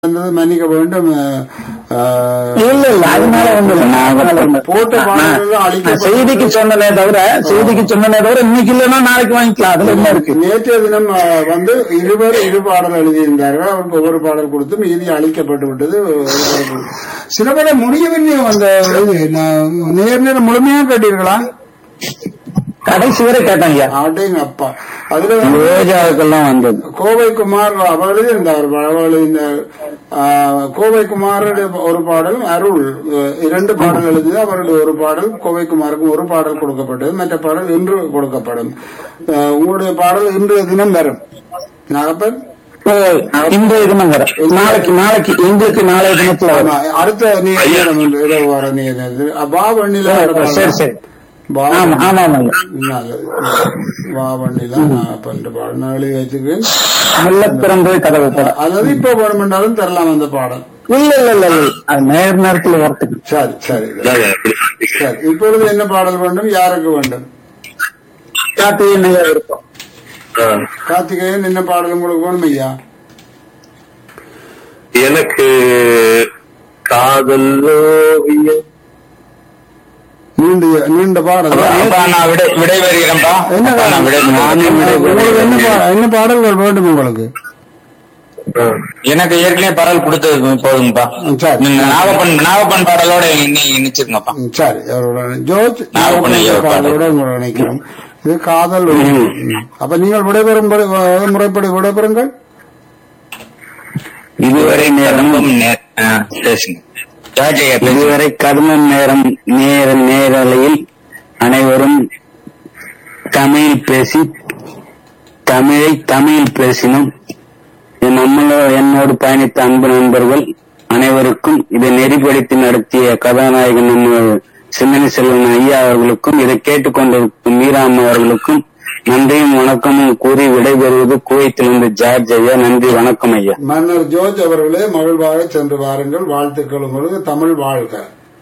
இருந்தது மன்னிக்க வேண்டும் அஹ், அஹ், இல்ல இல்ல அதனால ஒண்ணு இல்ல நான் அதனால ஒண்ணு இல்ல. போட்ட பாடல்கள் நான் அழிக்கப்பட்டு- செய்திக்கு சொன்னனே தவிர செய்திக்கு சொன்னனே தவிர இன்னைக்கு இல்லைன்னா நாளைக்கு வாங்கிக்கலாம் அதுல என்ன இருக்கு நேற்றைய தினம் அஹ், வந்து இருவர் இரு பாடல் எழுதியிருந்தார்கள் அவருக்கு ஒவ்வொரு பாடல் கொடுத்து மீதி அழிக்கப்பட்டு விட்டது சில பேரை முடியவில்லை அந்த இது, நான் நேர் நேரம் முழுமையாக கேட்டீர்களா கடைசி வரை கேட்டாங்க ஐயா. ஆட்டைங்க அப்பா அதுல வந்து ரோஜாவுக்கெல்லாம் வந்தது கோவை குமார் அவர் எழுதியிருந்தார் அவர் இந்த ஆஹ், கோவை குமாருடைய ஒரு பாடல் அருள் அஹ், இரண்டு பாடல் எழுதி அவருடைய ஒரு பாடல் கோவை குமாருக்கு ஒரு பாடல் கொடுக்கப்பட்டது மற்ற பாடல் இன்று கொடுக்கப்படும் அஹ், உங்களுடைய பாடல் இன்றைய தினம் வரும் நாகப்பன் ஓ, இன்றைய தினம் வர நாளைக்கு நாளைக்கு இன்றைக்கு நாளைய தினத்துல வரும் ஆமா, அடுத்த நீ இரவு வர நீ வா வண்ணில சரி சரி வா ஆமா ஆமா ஆமாங்க நல்லது. வா வண்ணில நான் பண்ற பாடல் நான் எழுதி வச்சுக்கிறேன் மெல்ல திறந்து கதவு போட அதாவது இப்ப வேணுமென்றாலும் தரலாம் அந்த பாடல் இல்ல இல்ல இல்ல இல்ல அது நேர நேரத்துல வரத்துக்கு சரி சரி சரி இப்பொழுது என்ன பாடல் வேண்டும் யாருக்கு வேண்டும் காட்டு என்னையா இருக்கும் கார்த்திகேயன் என்ன பாடல் உங்களுக்கு வேணும் ஐயா எனக்கு காதல் ஓவியம் நீண்ட நீண்ட பாடல் அப்பா நான் விடை விடைபெறுகிறேன்ப்பா என்ன அப்பா, நான் விடை பாடல்? உங்களுக்கு என்ன பா- என்ன பாடல்கள் வேண்டும் உங்களுக்கு எனக்கு ஏற்கனவே பாடல் கொடுத்தது போதுங்கப்பா சரி. நீங்க நாகப்பன் நாகப்பன் பாடலோட இன்னி இணைச்சிருங்கப்பா ம், சரி அவரோட ஜோர்ஜ் நான் பண்ண ஐயா பாடலோட உங்களை நினைக்கிறோம் இது காதல் ம். அப்ப நீங்கள் விடைபெறும் படி- அஹ், முறைப்படி விடைபெறுங்கள் இதுவரை நேரம் ரொம்ப நே- ஆ, பேசுங்க ஜாஜையா பேசுங்க இதுவரை கர்மம் நேரம் நேர நேரலையில் அனைவரும் தமிழ் பேசி தமிழை தமிழில் பேசினோம் நம்மளோ என்னோடு பயணித்த அன்பு நண்பர்கள் அனைவருக்கும் இதை நெறிப்படுத்தி நடத்திய கதாநாயகன் நம்ம சிந்தனை செல்வன் ஐயா அவர்களுக்கும் இதை கேட்டுக்கொண்டிருக்கும் மீராம் அவர்களுக்கும் நன்றியும் வணக்கமும் கூறி விடைபெறுவது குவைத்திலிருந்து ஜார்ஜ் ஐயா நன்றி வணக்கம் ஐயா மன்னர் ஜோர்ஜ் அவர்களே மகிழ்வாக சென்று வாருங்கள் வாழ்த்துக்கள் உங்களுக்கு தமிழ் வாழ்க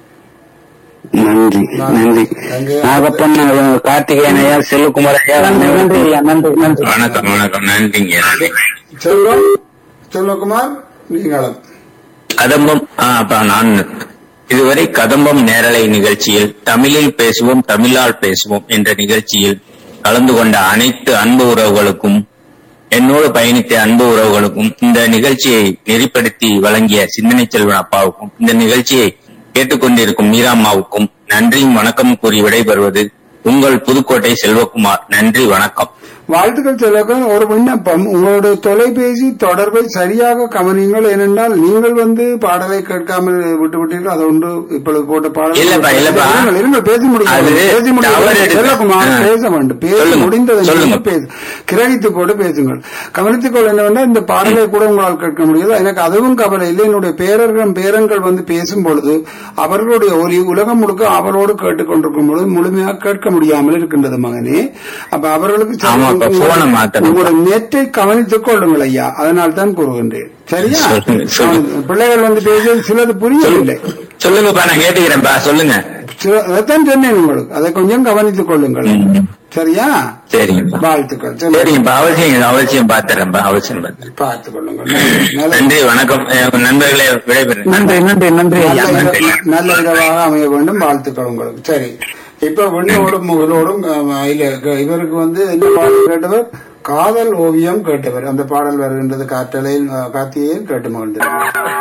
நன்றி நன்றி அங்கே- நாகப்பன் அவர் கார்த்திகேயன் ஐயா செல்வகுமார் ஐயா நன்றி ஐயா நன்றி நன்றி வணக்கம் வணக்கம் நன்றிங்க நன்றி செல்வம் செல்வகுமார் நீங்களும் கதம்பம் ஆ, அப்பா நான் இதுவரை கதம்பம் நேரலை நிகழ்ச்சியில் தமிழில் பேசுவோம் தமிழால் பேசுவோம் என்ற நிகழ்ச்சியில் கலந்து கொண்ட அனைத்து அன்பு உறவுகளுக்கும் என்னோடு பயணித்த அன்பு உறவுகளுக்கும் இந்த நிகழ்ச்சியை நெறிப்படுத்தி வழங்கிய சிந்தனை செல்வன் அப்பாவுக்கும் இந்த நிகழ்ச்சியை கேட்டுக்கொண்டிருக்கும் மீராம்மாவுக்கும் நன்றியும் வணக்கம் கூறி விடைபெறுவது உங்கள் புதுக்கோட்டை செல்வகுமார் நன்றி வணக்கம் வாழ்த்துக்கள் செல்வகன் ஒரு விண்ணப்பம் உங்களுடைய தொலைபேசி தொடர்பை சரியாக கவனியுங்கள் ஏனென்றால் நீங்கள் வந்து பாடலை கேட்காமல் விட்டு விட்டீர்கள் அது ஒன்று இப்பொழுது போட்ட பாடல் இல்லப்பா, இல்லப்பா. இருங்கள், இருங்கள், பேசி முடியும் அது பேசி முடியும் தவறு எடுத்து- செல்வகுமார் ஆ. பேச வேண்டும் பேசி சொல்லுங்க, முடிந்ததை சொல்லுங்க. நீங்கள் பேசு கிரகித்துக் கொண்டு பேசுங்கள் கவனித்துக் கொள்ள என்னவென்றால் இந்த பாடலை கூட உங்களால் கேட்க முடியாது எனக்கு அதுவும் கவலை இல்லை என்னுடைய பேரர்கள் பேரங்கள் வந்து பேசும் பொழுது அவர்களுடைய ஒலி உலகம் முழுக்க அவரோடு கேட்டுக்கொண்டிருக்கும் பொழுது முழுமையாக கேட்க முடியாமல் இருக்கின்றது மகனே அப்ப அவர்களுக்கு சரி, ஆமாப்பா, உங்களுடைய- போனை மாத்தணும். உங்களுடைய நெட்டை கவனித்துக் கொள்ளுங்கள் ஐயா அதனால் தான் கூறுகின்றேன் சரியா சொல்லுங்க, சொல்லுங்க. பிள்ளைகள் வந்து பேசுவது சிலது புரியவில்லை சொல்லுங்கப்பா நான் கேட்டுக்கிறேன்ப்பா சொல்லுங்க சில- அதைத்தான் சொன்னேன் உங்களுக்கு அதை கொஞ்சம் கவனித்துக் கொள்ளுங்கள் ம். சரியா சரிங்கப்பா வாழ்த்துக்கள் சரி, சரிங்கப்பா அவசியம் அவசியம் பார்த்துறேன்ப்பா அவசியம் பார்த்துறேன் பார்த்துக் கொள்ளுங்கள் நல்லது. நன்றி வணக்கம் அஹ் நண்பர்களே விடைபெறுகிறேன் நன்றி நன்றி நன்றி ஐயா நல்ல நன்றி இரவா- நல்ல இரவாக அமைய வேண்டும் வாழ்த்துக்கள் உங்களுக்கு சரி இப்ப விண்ணோடும் முகலோடும் அஹ், இல்ல, இவருக்கு வந்து என்ன பாடல் கேட்டவர் காதல் ஓவியம் கேட்டவர் அந்த பாடல் வருகின்றது காற்றலையில் அஹ், கார்த்திகேயன் கேட்டு மகிழ்ந்திருக்கிறார்